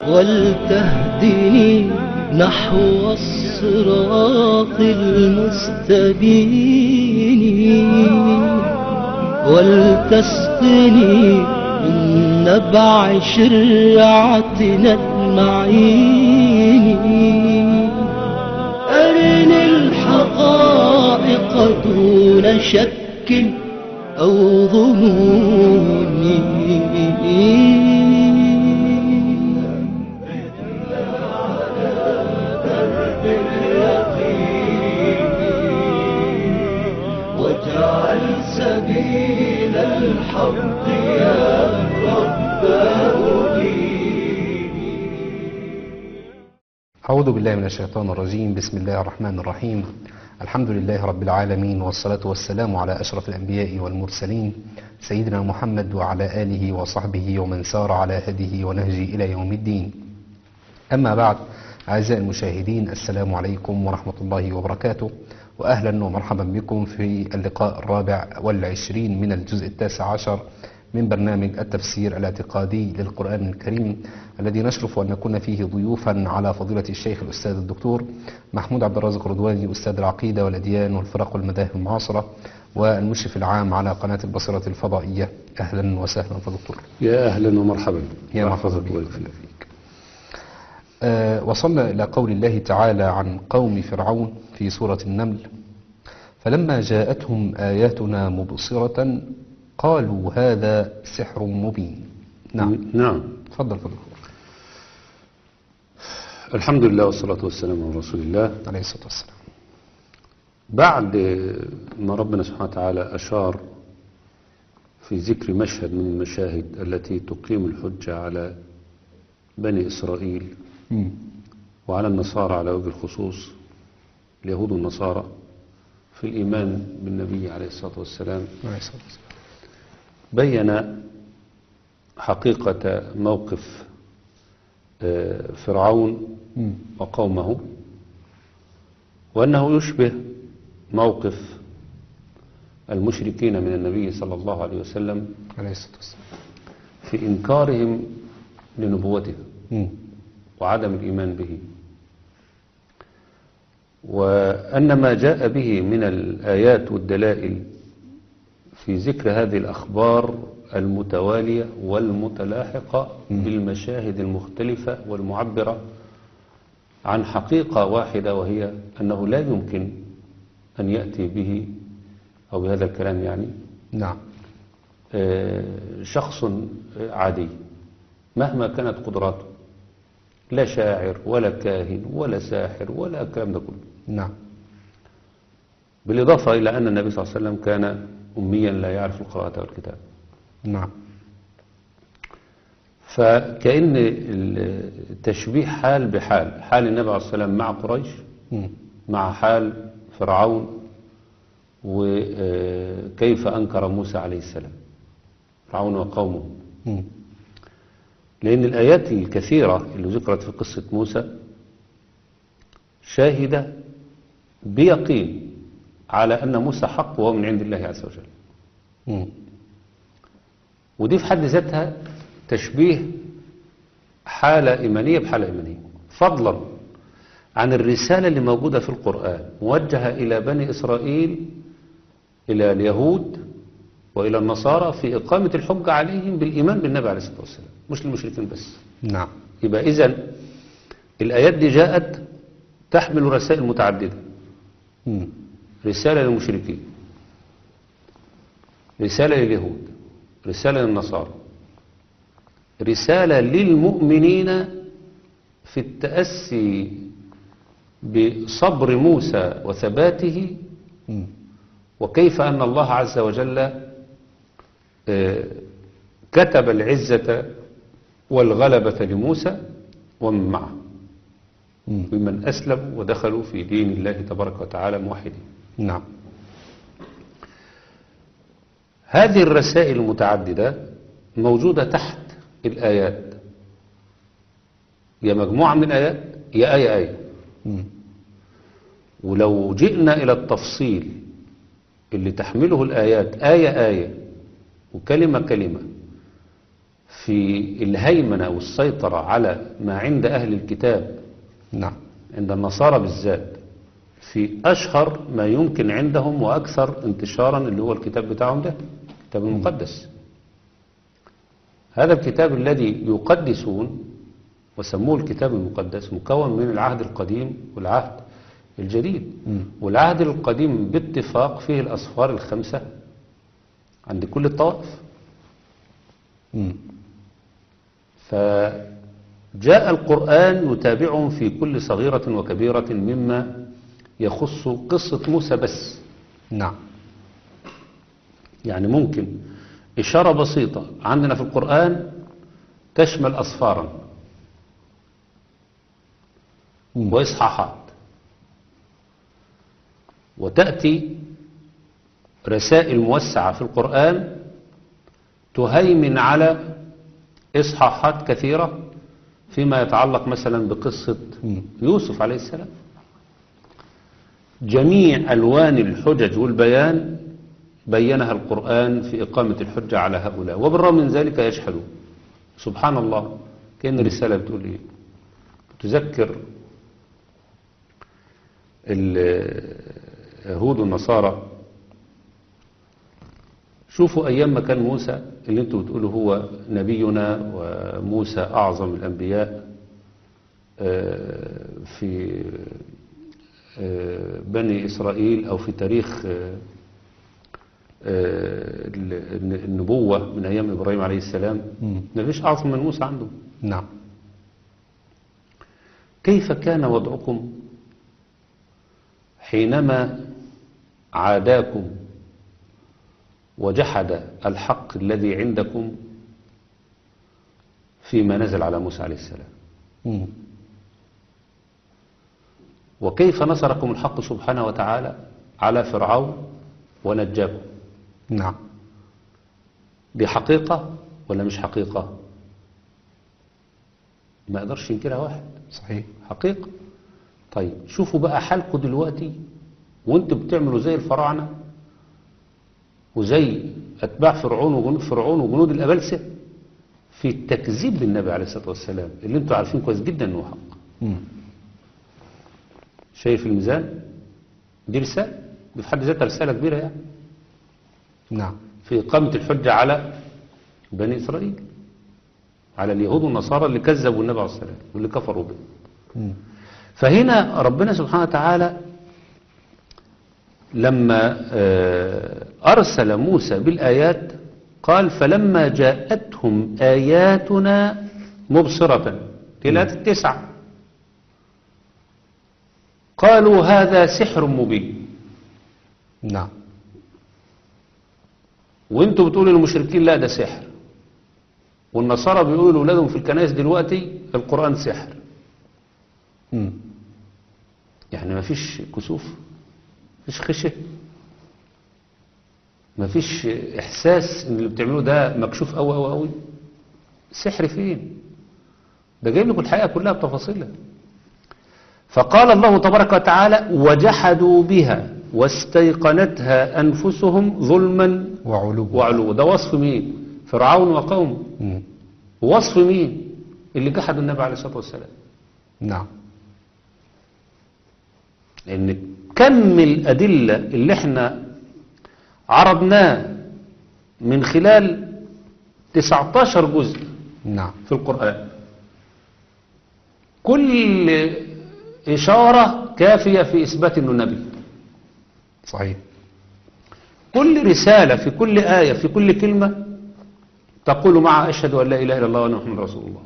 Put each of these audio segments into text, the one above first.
ولتهدني نحو الصراط المستبين ولتسقني من نبع شرعتنا المعين أرني الحقائق دون شك أو ظنون واجعل سبيل الحق يا رب أعوذ بالله من الشيطان الرجيم بسم الله الرحمن الرحيم الحمد لله رب العالمين والصلاة والسلام على أشرف الأنبياء والمرسلين سيدنا محمد وعلى آله وصحبه ومن سار على هديه ونهجه إلى يوم الدين أما بعد أعزائي المشاهدين السلام عليكم ورحمة الله وبركاته وأهلا ومرحبا بكم في اللقاء الرابع والعشرين من الجزء التاسع عشر من برنامج التفسير الاعتقادي للقرآن الكريم الذي نشرف أن نكون فيه ضيوفا على فضيلة الشيخ الأستاذ الدكتور محمود عبد الرازق رضواني أستاذ العقيدة والأديان والفرق والمذاهب المعاصرة والمشرف العام على قناة البصيرة الفضائية أهلا وسهلا فدكتور يا أهلا ومرحبا يا مرحبا مرحبا الله بك. يخليك آه، وصلنا إلى قول الله تعالى عن قوم فرعون في سورة النمل فلما جاءتهم آياتنا مبصرة قالوا هذا سحر مبين نعم نعم تفضل فضل الحمد لله والصلاة والسلام على رسول الله عليه الصلاة والسلام بعد ما ربنا سبحانه وتعالى أشار في ذكر مشهد من المشاهد التي تقيم الحجة على بني إسرائيل مم. وعلى النصارى على وجه الخصوص اليهود والنصارى في الإيمان بالنبي عليه الصلاة والسلام عليه الصلاة والسلام بين حقيقة موقف آه، فرعون مم. وقومه وأنه يشبه موقف المشركين من النبي صلى الله عليه وسلم عليه الصلاة والسلام في إنكارهم لنبوته مم. وعدم الإيمان به وأن ما جاء به من الآيات والدلائل في ذكر هذه الأخبار المتوالية والمتلاحقة بالمشاهد المختلفة والمعبرة عن حقيقة واحدة وهي أنه لا يمكن أن يأتي به أو بهذا الكلام يعني نعم آه، شخص عادي مهما كانت قدراته لا شاعر ولا كاهن ولا ساحر ولا الكلام ده كله نعم بالإضافة إلى أن النبي صلى الله عليه وسلم كان أميا لا يعرف القراءة والكتاب نعم فكأن التشبيه حال بحال حال النبي عليه الصلاة والسلام مع قريش مم. مع حال فرعون وكيف أنكر موسى عليه السلام فرعون وقومه مم. لأن الآيات الكثيرة اللي ذكرت في قصة موسى شاهدة بيقين على أن موسى حق وهو من عند الله عز وجل مم. ودي في حد ذاتها تشبيه حالة إيمانية بحالة إيمانية فضلا عن الرسالة اللي موجودة في القرآن موجهة إلى بني إسرائيل إلى اليهود وإلى النصارى في إقامة الحجة عليهم بالإيمان بالنبي عليه الصلاة والسلام مش للمشركين بس نعم يبقى إذن الآيات دي جاءت تحمل رسائل متعددة مم. رسالة للمشركين رسالة لليهود رسالة للنصارى رسالة للمؤمنين في التأسي بصبر موسى وثباته مم. وكيف أن الله عز وجل آه، كتب العزة والغلبة لموسى ومن معه مم. ممن أسلموا ودخلوا في دين الله تبارك وتعالى موحدين نعم هذه الرسائل المتعددة موجودة تحت الآيات يا مجموعة من الآيات يا آية آية مم. ولو جئنا إلى التفصيل اللي تحمله الآيات آية آية وكلمة كلمة في الهيمنة والسيطرة على ما عند أهل الكتاب نعم عند النصارى بالذات في أشهر ما يمكن عندهم وأكثر انتشارا اللي هو الكتاب بتاعهم ده الكتاب المقدس هذا الكتاب الذي يقدسون وسموه الكتاب المقدس مكون من العهد القديم والعهد الجديد والعهد القديم باتفاق فيه الأصفار الخمسة عند كل الطوائف مم. فجاء القرآن يتابعهم في كل صغيرة وكبيرة مما يخص قصة موسى بس نعم يعني ممكن إشارة بسيطة عندنا في القرآن تشمل أصفارا مم. وإصحاحات وتأتي رسائل موسعة في القرآن تهيمن على إصحاحات كثيرة فيما يتعلق مثلا بقصة مم. يوسف عليه السلام جميع ألوان الحجج والبيان بينها القرآن في إقامة الحجة على هؤلاء وبالرغم من ذلك يجحدون سبحان الله كأن الرسالة بتقول إيه تذكر اليهود والنصارى شوفوا أيام ما كان موسى اللي انتوا بتقولوا هو نبينا وموسى أعظم الأنبياء آه، في آه، بني إسرائيل أو في تاريخ آه، آه، ال- النبوة من أيام إبراهيم عليه السلام مم. مفيش أعظم من موسى عنده نعم كيف كان وضعكم حينما عاداكم وجحد الحق الذي عندكم فيما نزل على موسى عليه السلام مم. وكيف نصركم الحق سبحانه وتعالى على فرعون ونجاكم نعم دي حقيقة ولا مش حقيقة ما يقدرش ينكرها واحد صحيح حقيقة طيب شوفوا بقى حالكم دلوقتي وانتوا بتعملوا زي الفراعنة وزي أتباع فرعون وجنود فرعون وجنود الأبلسة في التكذيب بالنبي عليه الصلاة والسلام اللي انتوا عارفين كويس جدا انه حق مم. شايف الميزان دي رسالة دي في حد ذاتها رسالة كبيرة يعني نعم في إقامة الحجة على بني إسرائيل على اليهود والنصارى اللي كذبوا النبي عليه الصلاة والسلام واللي كفروا به مم. فهنا ربنا سبحانه وتعالى لما آه، أرسل موسى بالآيات قال فلما جاءتهم آياتنا مبصرة دي الآيات التسعة قالوا هذا سحر مبين نعم وانتوا بتقولوا للمشركين لا ده سحر والنصارى بيقولوا لأولادهم في الكنائس دلوقتي القرآن سحر مم. يعني ما فيش كسوف مفيش خشة ما فيش احساس ان اللي بتعملوه ده مكشوف قوي قوي قوي السحر فين ده جايب لكم الحقيقه كلها بتفاصيلها فقال الله تبارك وتعالى وجحدوا بها واستيقنتها انفسهم ظلما وعلو وعلوا ده وصف مين فرعون وقومه مم. ووصف مين اللي جحدوا النبي عليه الصلاه والسلام نعم لأن كم الأدلة اللي احنا عرضناه من خلال 19 جزء نعم في القرآن كل إشارة كافية في إثبات أنه نبي صحيح كل رسالة في كل آية في كل كلمة تقول مع أشهد أن لا إله إلا الله وأن محمد رسول الله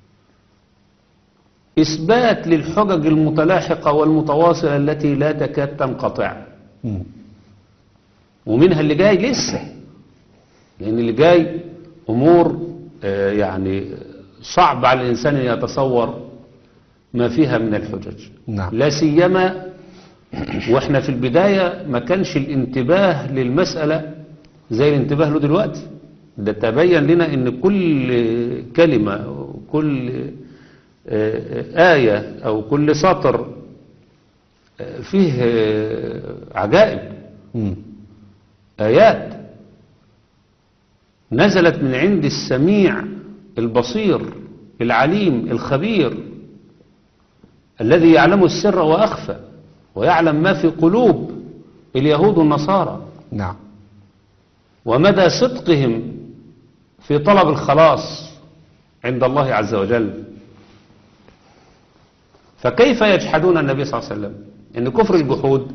إثبات للحجج المتلاحقة والمتواصلة التي لا تكاد تنقطع مم. ومنها اللي جاي لسه لأن اللي جاي أمور آه، يعني صعب على الإنسان أن يتصور ما فيها من الحجج نعم. لا سيما واحنا في البداية ما كانش الانتباه للمسألة زي الانتباه له دلوقتي ده تبين لنا ان كل كلمة وكل آه، آية او كل سطر آه، فيه آه، عجائب مم. آيات نزلت من عند السميع البصير العليم الخبير الذي يعلم السر وأخفى ويعلم ما في قلوب اليهود والنصارى نعم ومدى صدقهم في طلب الخلاص عند الله عز وجل فكيف يجحدون النبي صلى الله عليه وسلم إن كفر الجحود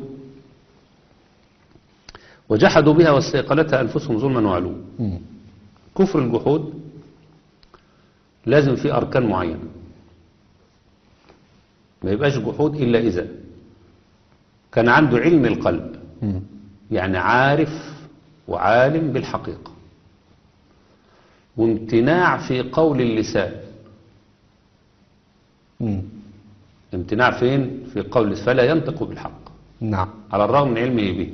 وجحدوا بها واستيقنتها أنفسهم ظلما وعلوا مم. كفر الجحود لازم فيه أركان معينة ما يبقاش جحود إلا إذا كان عنده علم القلب مم. يعني عارف وعالم بالحقيقة وامتناع في قول اللسان مم. امتناع فين في قول اللسان فلا ينطق بالحق نعم على الرغم من علمه به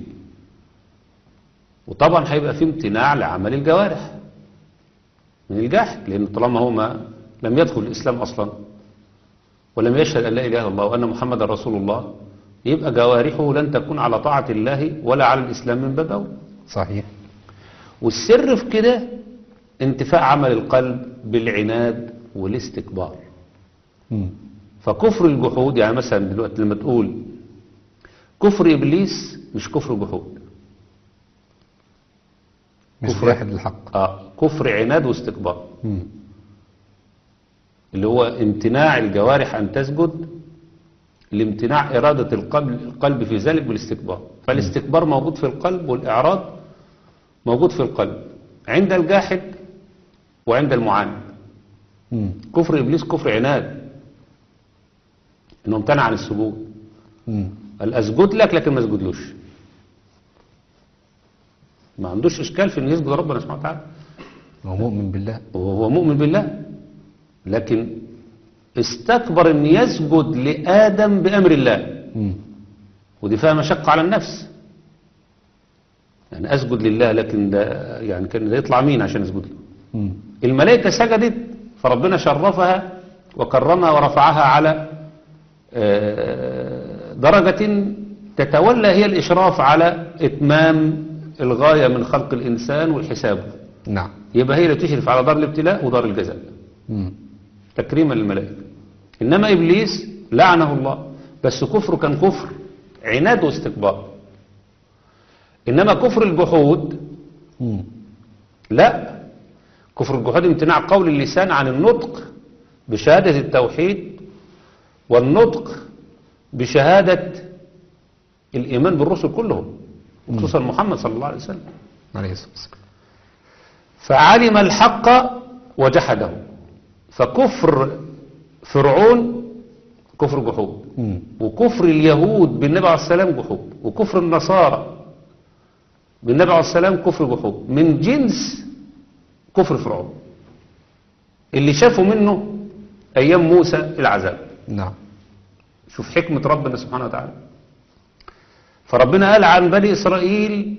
وطبعا هيبقى في امتناع لعمل الجوارح من الجحد لأن طالما هو ما لم يدخل الإسلام أصلا ولم يشهد أن لا إله إلا الله وأن محمد رسول الله يبقى جوارحه لن تكون على طاعة الله ولا على الإسلام من باب أولى صحيح والسر في كده انتفاع عمل القلب بالعناد والاستكبار مم. فكفر الجحود يعني مثلا دلوقتي لما تقول كفر إبليس مش كفر جحود مش كفر. واحد الحق آه كفر عناد واستكبار مم. اللي هو امتناع الجوارح أن تسجد لامتناع إرادة القلب, القلب في ذلك بالاستكبار فالاستكبار موجود في القلب والإعراض موجود في القلب عند الجاحد وعند المعاند مم. كفر إبليس كفر عناد إنه امتنع عن السجود مم. قال أسجد لك لكن ما اسجدلوش ما عندوش إشكال في إن يسجد ربنا سبحانه وتعالى هو مؤمن بالله وهو مؤمن بالله لكن استكبر ان يسجد لآدم بأمر الله مم. ودي فيها مشقة على النفس يعني أسجد لله لكن ده يعني كان ده يطلع مين عشان يسجد له مم. الملائكة سجدت فربنا شرفها وكرمها ورفعها على آه، درجة تتولى هي الإشراف على إتمام الغاية من خلق الإنسان والحساب نعم يبقى هي اللي تشرف على دار الابتلاء ودار الجزاء مم. تكريما للملائكة إنما إبليس لعنه الله بس كفره كان كفر عناد واستكبار إنما كفر الجحود مم. لا كفر الجحود امتناع قول اللسان عن النطق بشهادة التوحيد والنطق بشهادة الإيمان بالرسل كلهم خصوصا محمد صلى الله عليه وسلم عليه الصلاة والسلام فعلم الحق وجحده فكفر فرعون كفر جحود مم. وكفر اليهود بالنبي عليه السلام جحود وكفر النصارى بالنبي عليه السلام كفر جحود من جنس كفر فرعون اللي شافوا منه أيام موسى العذاب نعم شوف حكمة ربنا سبحانه وتعالى فربنا قال عن بني إسرائيل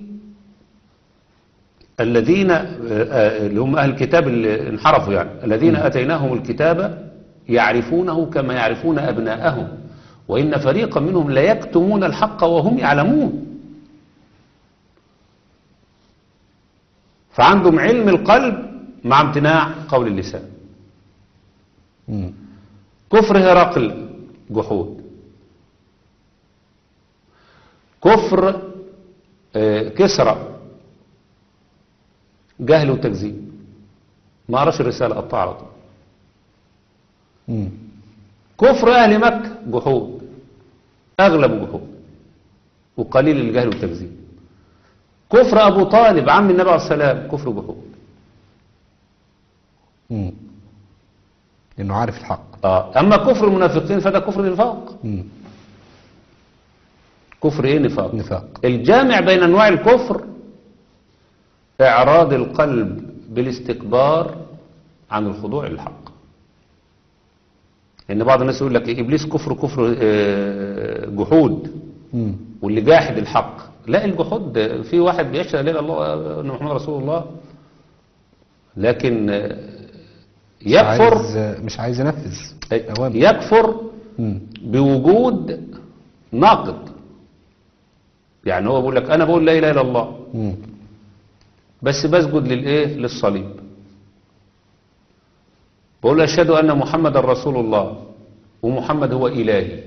الذين آه، آه، اللي هم أهل الكتاب اللي انحرفوا يعني الذين أتيناهم الكتاب يعرفونه كما يعرفون أبناءهم وإن فريقا منهم ليكتمون الحق وهم يعلمون فعندهم علم القلب مع امتناع قول اللسان مم. كفر هرقل جحود كفر آه، كسرى جهل وتكذيب ما قراش الرسالة قطع على طول مم. كفر أهل مكة جحود أغلب جحود وقليل الجهل والتكذيب كفر أبو طالب عم النبي عليه السلام كفر جحود مم. لأنه عارف الحق آه. أما كفر المنافقين فده كفر نفاق مم. كفر إيه نفاق نفاق الجامع بين أنواع الكفر إعراض القلب بالاستكبار عن الخضوع للحق لأن بعض الناس يقول لك إيه، إبليس كفر كفر آه، جحود مم. واللي جاحد الحق لا الجحود ده في واحد بيشهد لا إله إلا الله أن محمد رسول الله لكن آه، مش يكفر عايز مش عايز ينفذ أي- أوامر يكفر مم. بوجود ناقض يعني هو بيقول لك انا بقول لا اله الا الله مم. بس بسجد للايه للصليب بقول أشهد أن محمد رسول الله ومحمد هو إلهي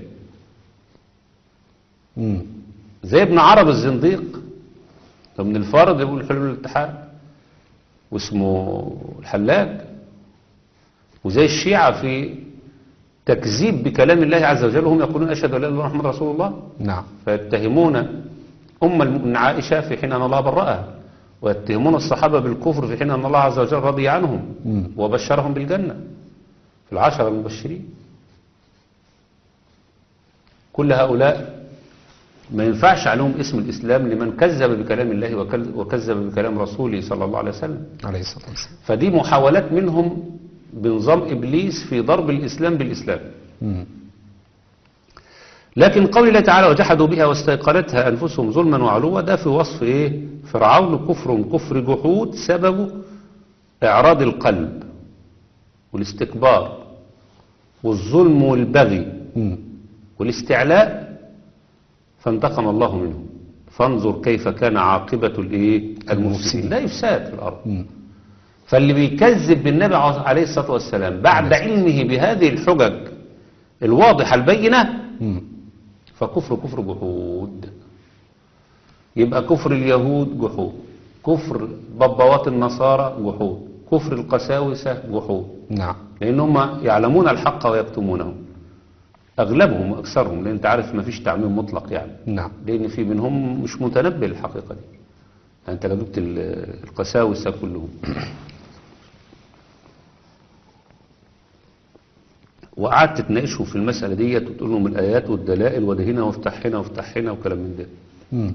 مم. زي ابن عرب الزنديق ده من الفرد يقول حلول الاتحاد واسمه الحلاج وزي الشيعة في تكذيب بكلام الله عز وجل وهم يقولون أشهد أن لا إله إلا الله محمد رسول الله نعم فيتهمون أم المؤمن عائشة في حين أن الله برأها ويتهمون الصحابة بالكفر في حين أن الله عز وجل رضي عنهم مم. وبشرهم بالجنة في العشرة المبشرين كل هؤلاء ما ينفعش عليهم اسم الإسلام لمن كذب بكلام الله وكل- وكذب بكلام رسوله صلى الله عليه وسلم عليه الصلاة والسلام فدي محاولات منهم بنظام إبليس في ضرب الإسلام بالإسلام مم. لكن قول الله تعالى وجحدوا بها واستيقنتها أنفسهم ظلما وعلوا ده في وصف إيه فرعون كفر كفر جحود سببه إعراض القلب والاستكبار والظلم والبغي مم. والاستعلاء فانتقم الله منهم فانظر كيف كان عاقبة الإيه المفسدين لا يفساد في الأرض مم. فاللي بيكذب بالنبي عليه الصلاة والسلام بعد علمه بهذه الحجج الواضحة البينة مم. فكفر كفر جحود يبقى كفر اليهود جحود كفر ببوات النصارى جحود كفر القساوسة جحود نعم لأن هم يعلمون الحق ويكتمونه أغلبهم وأكثرهم لأن أنت عارف ما فيش تعميم مطلق يعني نعم لأن في منهم مش متنبه للحقيقة دي يعني أنت لو جبت ال- القساوسة كلهم وقعدت تناقشهم في المسألة ديت وتقول لهم الآيات والدلائل ودهنا وافتح هنا وافتح هنا وكلام من ده مم.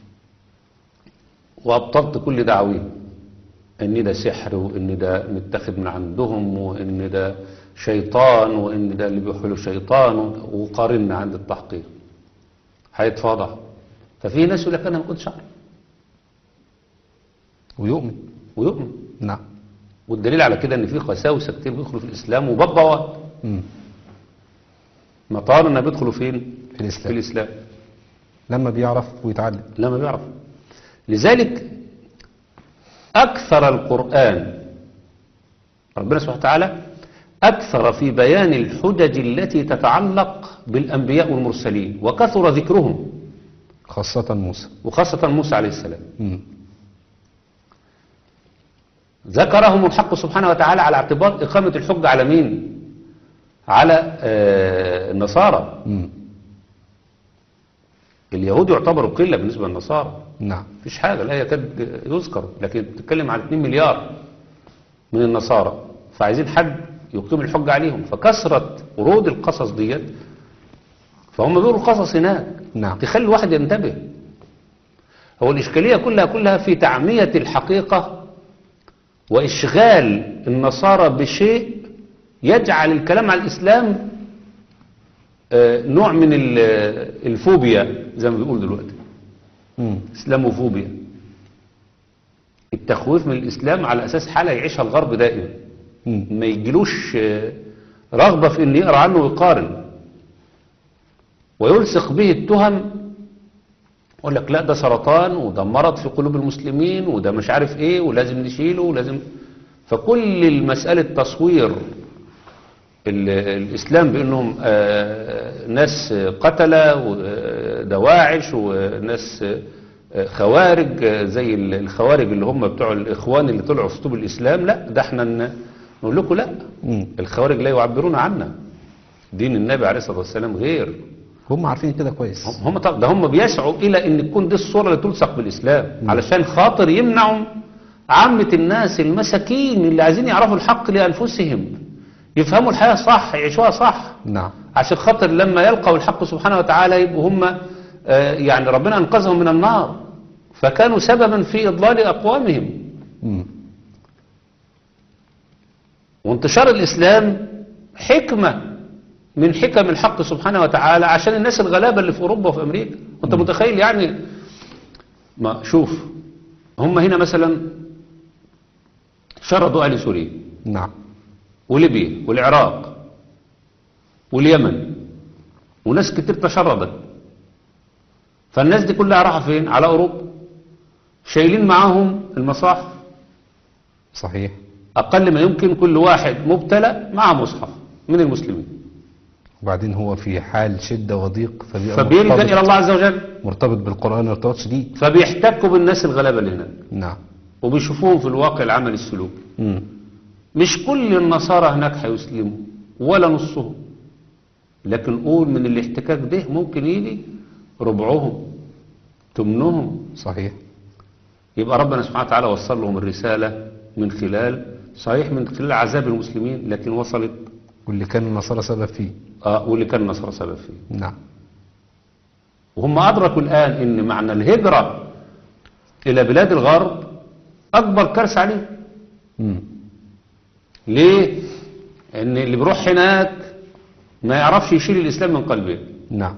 وأبطلت كل دعويهم إن ده سحر وإن ده متاخد من عندهم وإن ده شيطان وإن ده اللي بيحلوا شيطان وقارنا عند التحقيق هيتفاضح ففي ناس يقول لك أنا ما كنتش أعرف ويؤمن ويؤمن نعم والدليل على كده إن في قساوسة كتير بيدخلوا في الإسلام وبابوات مم. مطارنا بيدخلوا فين؟ في في الإسلام الإسلام لما بيعرف ويتعلم لما بيعرف لذلك أكثر القرآن ربنا سبحانه وتعالى أكثر في بيان الحجج التي تتعلق بالأنبياء والمرسلين وكثر ذكرهم خاصة موسى وخاصة موسى عليه السلام مم. ذكرهم الحق سبحانه وتعالى على اعتبار إقامة الحجة على مين؟ على آه، النصارى مم. اليهود يعتبروا قلة بالنسبة للنصارى نعم مفيش حاجة الآية كاد يذكر لكن بتتكلم عن 2 مليار من النصارى فعايزين حد يقيم الحجة عليهم فكثرة ورود القصص ديت فهم بيقولوا القصص هناك نعم تخلي الواحد ينتبه هو الإشكالية كلها كلها في تعمية الحقيقة وإشغال النصارى بشيء يجعل الكلام عن الإسلام آه، نوع من ال- الفوبيا زي ما بيقول دلوقتي مم. اسلاموفوبيا التخويف من الاسلام على اساس حاله يعيشها الغرب دائما مم. ما يجيلوش آه، رغبه في ان يقرا عنه ويقارن ويلصق به التهم يقول لك لا ده سرطان وده مرض في قلوب المسلمين وده مش عارف ايه ولازم نشيله ولازم فكل المسألة تصوير ال- الإسلام بأنهم آه، ناس قتلة ودواعش وناس آه، خوارج آه، زي ال- الخوارج اللي هم بتوع الإخوان اللي طلعوا في طوب الإسلام لا ده احنا ن- نقول لكم لا مم. الخوارج لا يعبرون عنا دين النبي عليه الصلاة والسلام غير هم عارفين كده كويس هم طب ده هم بيسعوا إلى أن تكون دي الصورة اللي تلصق بالإسلام علشان خاطر يمنعوا عامة الناس المساكين اللي عايزين يعرفوا الحق لأنفسهم يفهموا الحياة صح يعيشوها صح نعم عشان خاطر لما يلقوا الحق سبحانه وتعالى يبقوا هم آه، يعني ربنا أنقذهم من النار فكانوا سببا في إضلال أقوامهم مم. وانتشار الإسلام حكمة من حكم الحق سبحانه وتعالى عشان الناس الغلابة اللي في أوروبا وفي أمريكا وانت متخيل يعني ما شوف هم هنا مثلا شردوا أهل سوريا نعم وليبيا والعراق واليمن وناس كتير تشردت فالناس دي كلها راحة فين على أوروبا شايلين معاهم المصاحف صحيح أقل ما يمكن كل واحد مبتلى مع مصحف من المسلمين وبعدين هو في حال شدة وضيق فبيبقى فبيلجأ مرتبط- إلى الله عز وجل مرتبط بالقرآن ارتباط شديد فبيحتكوا بالناس الغلابة اللي هناك نعم وبيشوفوهم في الواقع العملي السلوكي مم. مش كل النصارى هناك هيسلموا ولا نصهم لكن قول من الاحتكاك ده ممكن يجي ربعهم تمنهم صحيح يبقى ربنا سبحانه وتعالى وصل لهم الرسالة من خلال صحيح من خلال عذاب المسلمين لكن وصلت واللي كان النصارى سبب فيه آه واللي كان النصارى سبب فيه نعم وهم أدركوا الآن إن معنى الهجرة إلى بلاد الغرب أكبر كارثة عليهم مم. ليه؟ إن اللي بيروح هناك ما يعرفش يشيل الإسلام من قلبه نعم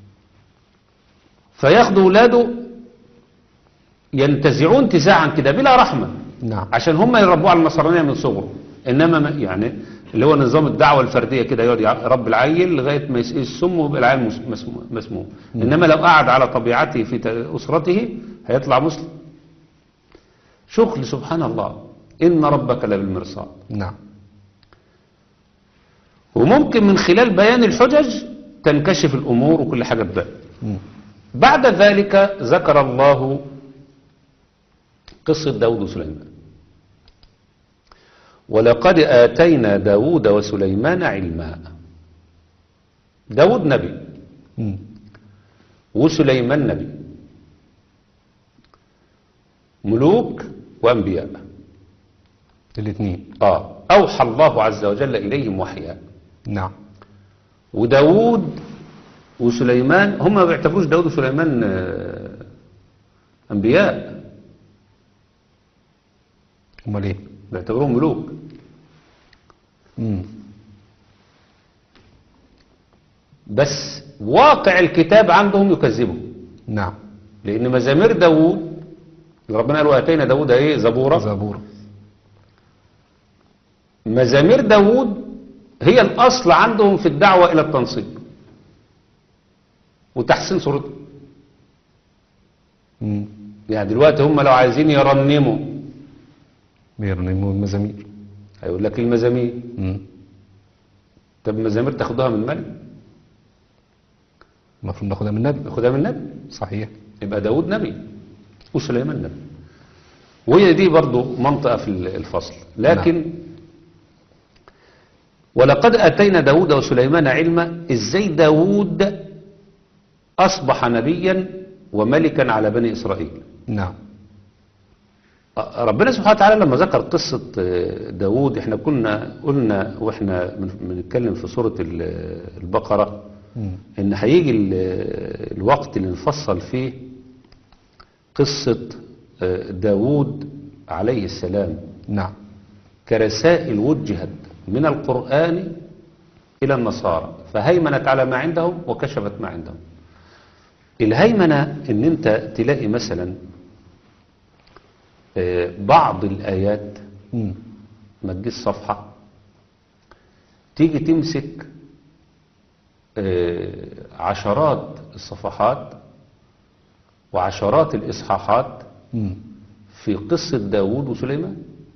فياخدوا ولاده ينتزعون انتزاعا كده بلا رحمة نعم عشان هم يربوه على النصرانية من صغره إنما ما- يعني اللي هو نظام الدعوة الفردية كده يقعد يربي العيل لغاية ما يسقي السم ويبقى العيل مس- مسموم- مسموم إنما لو قعد على طبيعته في ت- أسرته هيطلع مسلم شغل سبحان الله إن ربك لبالمرصاد نعم وممكن من خلال بيان الحجج تنكشف الأمور وكل حاجة تبان مم. بعد ذلك ذكر الله قصة داود وسليمان ولقد آتينا داود وسليمان علما داود نبي مم. وسليمان نبي ملوك وأنبياء الاثنين آه أوحى الله عز وجل إليهم وحيا نعم وداود وسليمان هم ما بيعتبروش داود وسليمان آه، أنبياء امال ايه بيعتبروهم ملوك مم. بس واقع الكتاب عندهم يكذبه نعم لأن مزامير داود ربنا قال وآتينا داود إيه زبورة زبور مزامير داود هي الأصل عندهم في الدعوة إلى التنصيب وتحسين صورته مم. يعني دلوقتي هم لو عايزين يرنموا بيرنموا المزامير هيقول لك المزامير مم. طب المزامير تاخدوها من ملك المفروض ناخدها من النبي تاخدها من نبي صحيح يبقى داود نبي وسليمان نبي وهي دي برضو منطقة في الفصل لكن ولقد أتينا داود وسليمان علما إزاي داود أصبح نبيا وملكا على بني إسرائيل نعم ربنا سبحانه وتعالى لما ذكر قصة داود احنا كنا قلنا واحنا بن- بنتكلم في سورة ال- البقرة مم. ان هيجي ال- الوقت اللي نفصل فيه قصة داود عليه السلام نعم كرسائل وجهت من القرآن إلى النصارى فهيمنت على ما عندهم وكشفت ما عندهم الهيمنة ان انت تلاقي مثلا آه، بعض الآيات مم. ما تجيش صفحة تيجي تمسك آه، عشرات الصفحات وعشرات الإصحاحات مم. في قصة داود وسليمان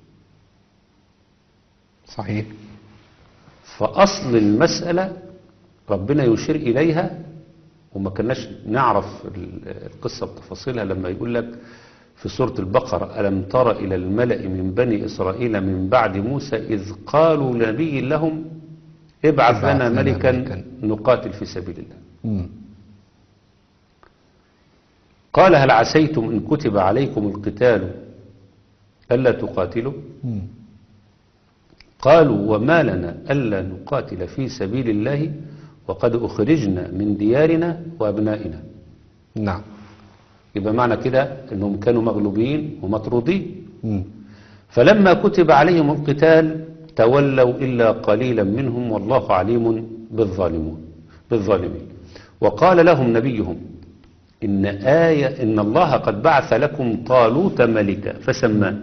صحيح فأصل المسألة ربنا يشير إليها وما كناش نعرف ال- القصة بتفاصيلها لما يقول لك في سورة البقرة ألم تر إلى الملأ من بني إسرائيل من بعد موسى إذ قالوا لنبي لهم ابعث ابعث لنا لنا ملكا ملكا. نقاتل في سبيل الله مم. قال هل عسيتم إن كتب عليكم القتال ألا تقاتلوا مم. قالوا وما لنا ألا نقاتل في سبيل الله وقد أخرجنا من ديارنا وأبنائنا نعم يبقى معنى كده أنهم كانوا مغلوبين ومطرودين مم. فلما كتب عليهم القتال تولوا إلا قليلا منهم والله عليم بالظالمون بالظالمين وقال لهم نبيهم إن آية إن الله قد بعث لكم طالوت ملكا فسماه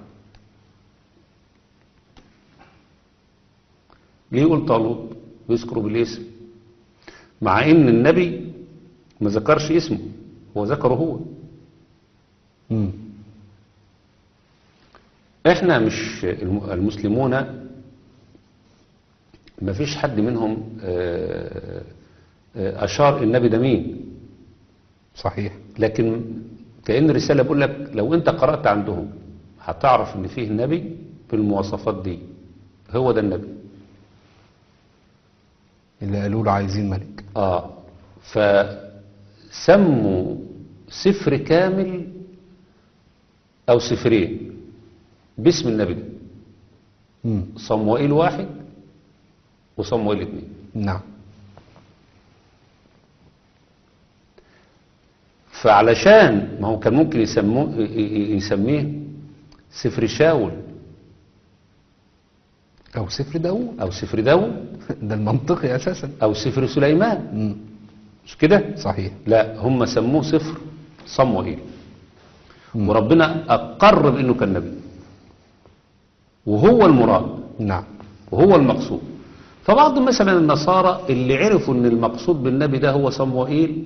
ليه يقول طالوت ويذكره بالاسم مع ان النبي ما ذكرش اسمه هو ذكره هو مم. احنا مش الم- المسلمون ما فيش حد منهم آه، آه، اشار النبي ده مين صحيح لكن كأن رسالة بيقول لك لو انت قرأت عندهم هتعرف ان فيه نبي بالمواصفات دي هو ده النبي اللي قالوا له عايزين ملك اه فسموا سفر كامل او سفرين باسم النبي ده مم. صموئيل واحد وصموئيل اثنين نعم فعلشان ما هو كان ممكن يسموه ي- ي- يسميه سفر شاول او سفر داوود او سفر داود ده المنطقي اساسا او سفر سليمان مم. مش كده صحيح لا هم سموه سفر صموئيل مم. وربنا اقر بانه كان نبي وهو المراد نعم وهو المقصود فبعض مثلا النصارى اللي عرفوا ان المقصود بالنبي ده هو صموئيل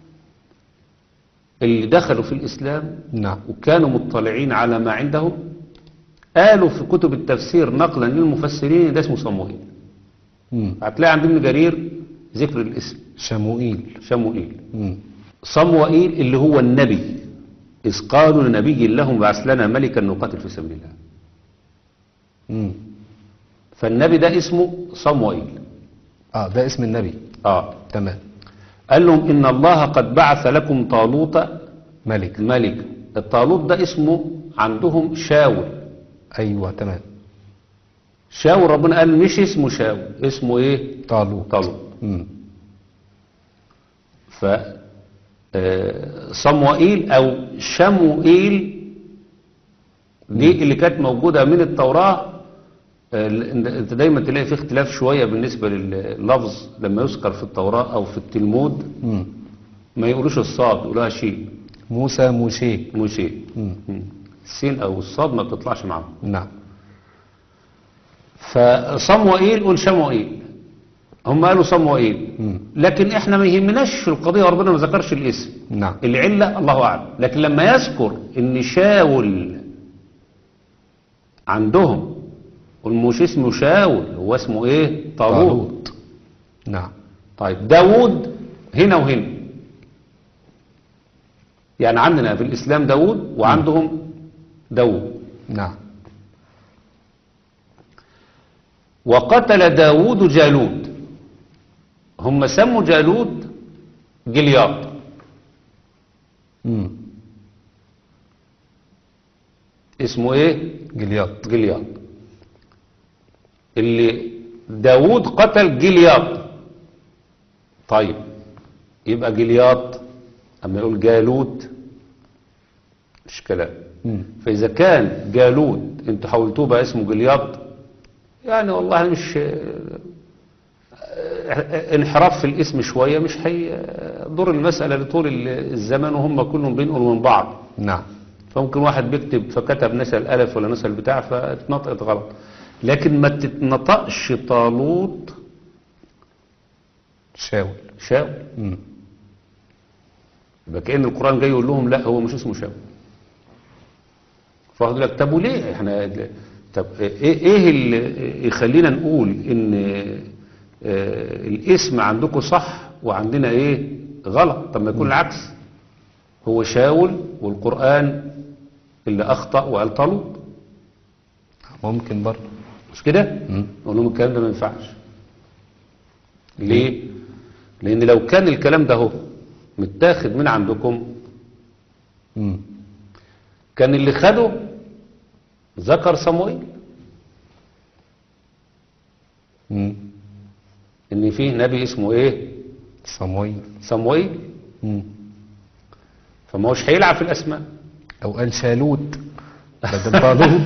اللي دخلوا في الاسلام نعم وكانوا مطلعين على ما عندهم قالوا في كتب التفسير نقلا للمفسرين إن ده اسمه صموئيل مم. هتلاقي عند ابن جرير ذكر الاسم شموئيل شموئيل مم. صموئيل اللي هو النبي إذ قالوا لنبي لهم بعث لنا ملكا نقاتل في سبيل الله مم. فالنبي ده اسمه صموئيل اه ده اسم النبي آه تمام قال لهم إن الله قد بعث لكم طالوت ملك ملك الطالوت ده اسمه عندهم شاول ايوه تمام شاول ربنا قال مش اسمه شاول اسمه ايه طالوت طالوت مم. ف آه، صموئيل او شموئيل دي اللي كانت موجودة من التوراة آه، انت دايما تلاقي في اختلاف شوية بالنسبة لللفظ لما يذكر في التوراة او في التلمود مم. ما يقولوش الصاد يقولوها شين موسى موشي موشي مم. مم. السين او الصاد ما بتطلعش معاهم نعم فصموئيل قول شموئيل هم قالوا صموئيل مم. لكن احنا ما يهمناش في القضية وربنا ما ذكرش الاسم نعم العلة الله أعلم لكن لما يذكر ان شاول عندهم والمش اسمه شاول هو اسمه ايه طالوت طالوت نعم طيب داود هنا وهنا يعني عندنا في الإسلام داود وعندهم داود نعم وقتل داود جالوت هم سموا جالوت جلياط مم. اسمه ايه جلياط جلياط اللي داود قتل جلياط طيب يبقى جلياط اما يقول جالوت مش كلام مم. فاذا كان جالوت انتوا حولتوه بقى اسمه جلياط يعني والله مش انحراف في الاسم شوية مش هيضر المسألة لطول الزمن وهم كلهم بينقلوا من بعض نعم فممكن واحد بيكتب فكتب نسل ألف ولا نسل بتاع فاتنطقت غلط لكن ما تتنطقش طالوت شاول شاول مم. يبقى كأن القرآن جاي يقول لهم لا هو مش اسمه شاول فواحد يقول لك طب وليه احنا طب ايه ايه اللي يخلينا نقول ان آه، الاسم عندكم صح وعندنا ايه غلط طب ما يكون العكس هو شاول والقرآن اللي أخطأ وقال طالوت ممكن برضه مش كده مم. نقول لهم الكلام ده ما ينفعش ليه لان لو كان الكلام ده هو متاخد من عندكم مم. كان اللي خده ذكر صموئيل مم. ان فيه نبي اسمه ايه صمويل صموئيل مم. فما هوش هيلعب في الاسماء او قال شالوت بدل طالوت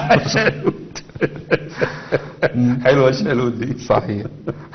حلوه الشالوت دي صحيح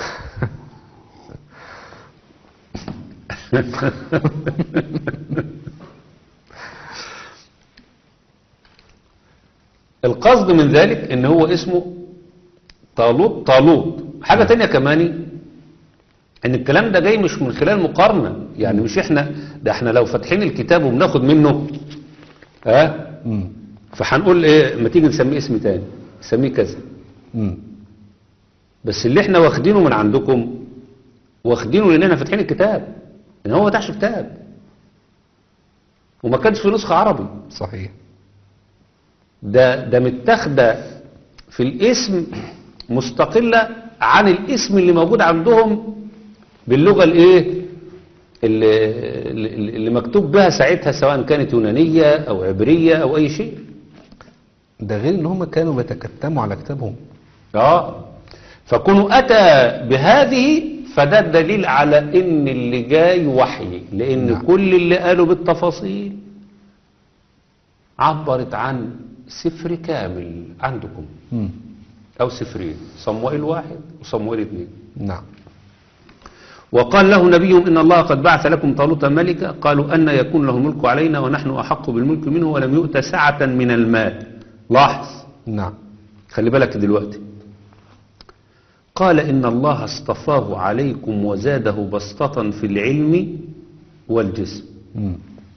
القصد من ذلك ان هو اسمه طالوت طالوت حاجة تانية كمان ان الكلام ده جاي مش من خلال مقارنة يعني مش احنا ده احنا لو فاتحين الكتاب وبناخد منه ها مم. فهنقول ايه ما تيجي نسميه اسم تاني نسميه كذا مم. بس اللي احنا واخدينه من عندكم واخدينه لاننا فاتحين الكتاب ان هو ما فتحش كتاب وما كانش في نسخة عربي صحيح ده ده متاخده في الاسم مستقلة عن الاسم اللي موجود عندهم باللغة الايه اللي, اللي اللي مكتوب بها ساعتها سواء كانت يونانية او عبرية او اي شيء ده غير ان هم كانوا بيتكتموا على كتابهم اه فكونوا اتى بهذه فده دليل على ان اللي جاي وحي لان نعم. كل اللي قالوا بالتفاصيل عبرت عن سفر كامل عندكم مم. او سفرين صموئيل واحد وصموئيل اثنين نعم وقال له نبيهم إن الله قد بعث لكم طالوت ملكا قالوا أن يكون له الملك علينا ونحن أحق بالملك منه ولم يؤت سعة من المال لاحظ نعم خلي بالك دلوقتي قال إن الله اصطفاه عليكم وزاده بسطة في العلم والجسم مم.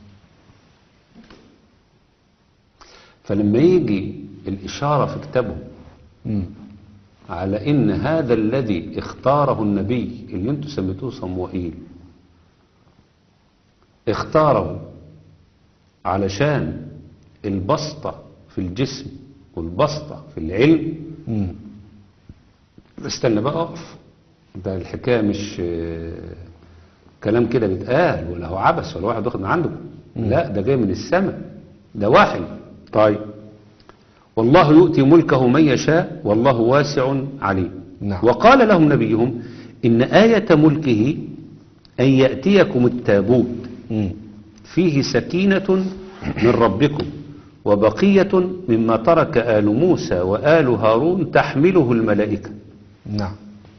فلما يجي الإشارة في كتابهم مم. على ان هذا الذي اختاره النبي اللي انتم سميتوه صموئيل اختاره علشان البسطة في الجسم والبسطة في العلم مم. استنى بقى اقف ده الحكاية مش آه، كلام كده بيتقال ولا هو عبث ولا واحد واخد من عندكم لا ده جاي من السماء ده وحي طيب والله يؤتي ملكه من يشاء والله واسع عليم نعم. وقال لهم نبيهم إن آية ملكه أن يأتيكم التابوت مم. فيه سكينة من ربكم وبقية مما ترك آل موسى وآل هارون تحمله الملائكة نعم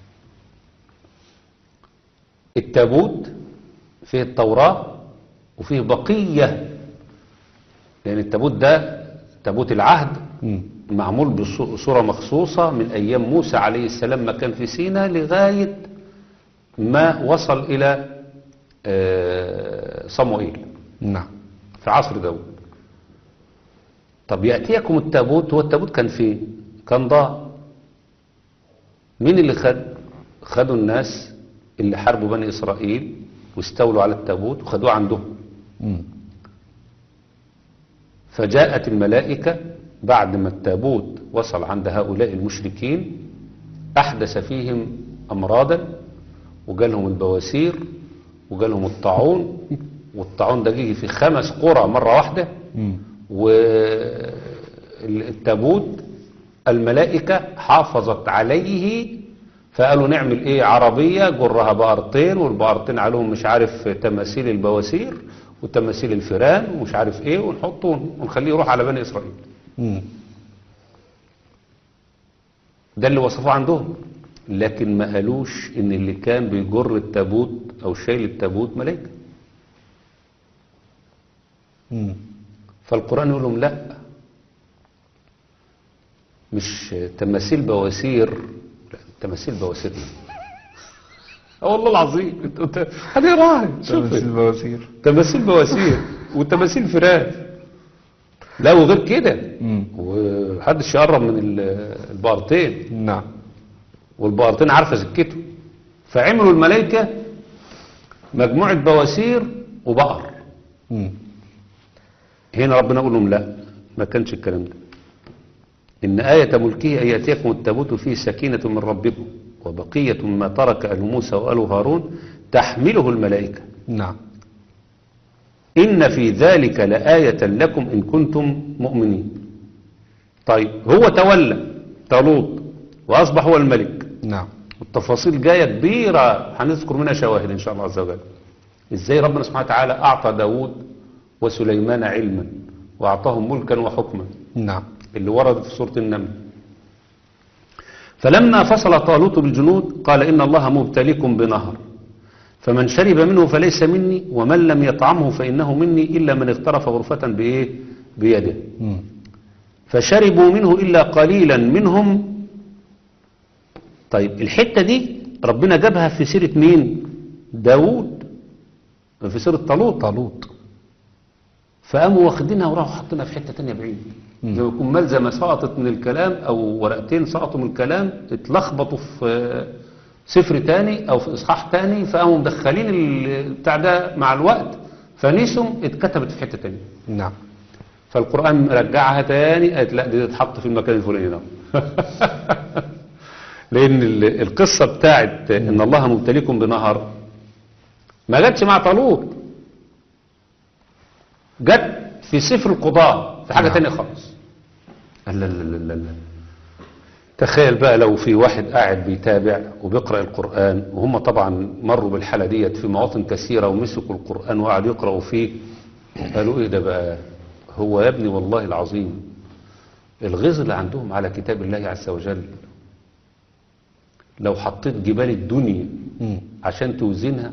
التابوت فيه التوراة وفيه بقية لأن التابوت ده تابوت العهد مم. معمول بصورة مخصوصة من أيام موسى عليه السلام ما كان في سينا لغاية ما وصل إلى آه، صموئيل نعم في عصر داود طب يأتيكم التابوت هو التابوت كان فين كان ضاع مين اللي خد خدوا الناس اللي حاربوا بني إسرائيل واستولوا على التابوت وخدوه عندهم مم. فجاءت الملائكة بعد ما التابوت وصل عند هؤلاء المشركين أحدث فيهم أمراضا وجالهم البواسير وجالهم الطاعون والطاعون ده جه في خمس قرى مرة واحدة مم. والتابوت الملائكة حافظت عليه فقالوا نعمل ايه عربية جرها بقرتين والبقرتين عليهم مش عارف تماثيل البواسير وتماثيل الفيران ومش عارف ايه ونحطه ونخليه يروح على بني اسرائيل مم. ده اللي وصفوه عندهم لكن ما قالوش ان اللي كان بيجر التابوت او شايل التابوت ملائكة مم. فالقرآن يقول لهم لا مش تماثيل بواسير لا تماثيل بواسير اه والله العظيم انت انت هذه راعي شوف تمثيل بواسير تماثيل بواسير وتماثيل فراخ لا وغير كده مم. ومحدش يقرب من ال- البقرتين نعم والبقرتين عارفه سكته فعملوا الملائكه مجموعه بواسير وبقر مم. هنا ربنا يقول لهم لا ما كانش الكلام ده إن آية ملكه أن يأتيكم التابوت فيه سكينة من ربكم وبقية مما ترك آل موسى وآل هارون تحمله الملائكة نعم إن في ذلك لآية لكم إن كنتم مؤمنين طيب هو تولى طالوت وأصبح هو الملك نعم والتفاصيل جاية كبيرة هنذكر منها شواهد إن شاء الله عز وجل إزاي ربنا سبحانه وتعالى أعطى داود وسليمان علما وأعطاهم ملكا وحكما نعم اللي وردت في سورة النمل فلما فصل طالوت بالجنود قال إن الله مبتليكم بنهر فمن شرب منه فليس مني ومن لم يطعمه فإنه مني إلا من اغترف غرفة بإيه بيده مم. فشربوا منه إلا قليلا منهم طيب الحتة دي ربنا جابها في سيرة مين داود في سيرة طالوت طالوت فقاموا واخدينها وراحوا حاطينها في حتة تانية بعيد زي ما يكون ملزمة سقطت من الكلام أو ورقتين سقطوا من الكلام اتلخبطوا في سفر تاني أو في إصحاح تاني فقاموا مدخلين ال- بتاع ده مع الوقت فنسوا اتكتبت في حتة تانية نعم فالقرآن رجعها تاني قالت لا دي تتحط في المكان الفلاني ده لأن ال- القصة بتاعت إن الله مبتليكم بنهر ما جاتش مع طالوت جت في سفر القضاء في حاجة نعم. تانية خالص لا لا لا لا لا تخيل بقى لو في واحد قاعد بيتابع وبيقرأ القرآن وهم طبعا مروا بالحالة ديت في مواطن كثيرة ومسكوا القرآن وقعدوا يقرأوا فيه قالوا ايه ده بقى هو يا ابني والله العظيم الغز اللي عندهم على كتاب الله عز وجل لو حطيت جبال الدنيا مم. عشان توزنها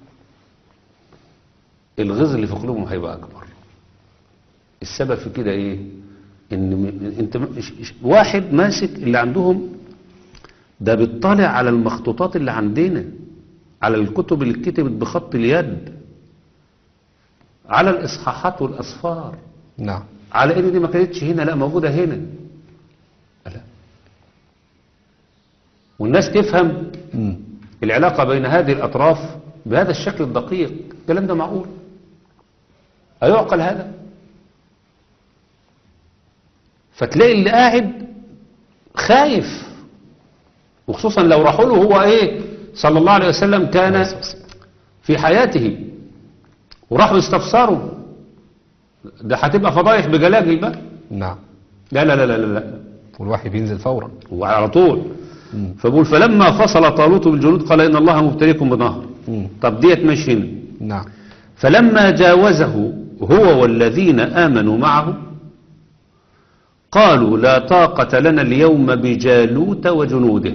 الغز اللي في قلوبهم هيبقى اكبر السبب في كده ايه ان م- انت م- ش- ش- واحد ماسك اللي عندهم ده بيطلع على المخطوطات اللي عندنا على الكتب اللي اتكتبت بخط اليد على الاصحاحات والاصفار نعم على ان دي ما كانتش هنا لا موجوده هنا لا والناس تفهم مم. العلاقة بين هذه الأطراف بهذا الشكل الدقيق الكلام ده معقول أيعقل هذا فتلاقي اللي قاعد خايف وخصوصا لو راحوا له هو ايه صلى الله عليه وسلم كان في حياته وراحوا يستفسروا ده هتبقى فضايح بجلاجل بقى نعم لا لا لا لا لا, لا. والوحي بينزل فورا وعلى طول مم. فبقول فلما فصل طالوت بالجنود قال إن الله مبتليكم بنهر مم. طب ديت مش هنا نعم فلما جاوزه هو والذين آمنوا معه قالوا لا طاقة لنا اليوم بجالوت وجنوده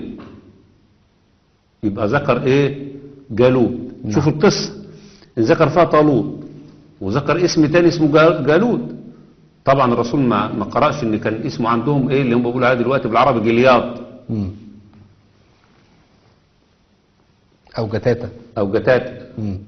يبقى ذكر ايه جالوت نعم. شوف القصة ذكر فيها طالوت وذكر اسم تاني اسمه جا- جالوت طبعا الرسول ما ما قرأش ان كان اسمه عندهم ايه اللي هم بيقولوا عليه دلوقتي بالعربي جلياط مم. أو جتاتا او جتات مم.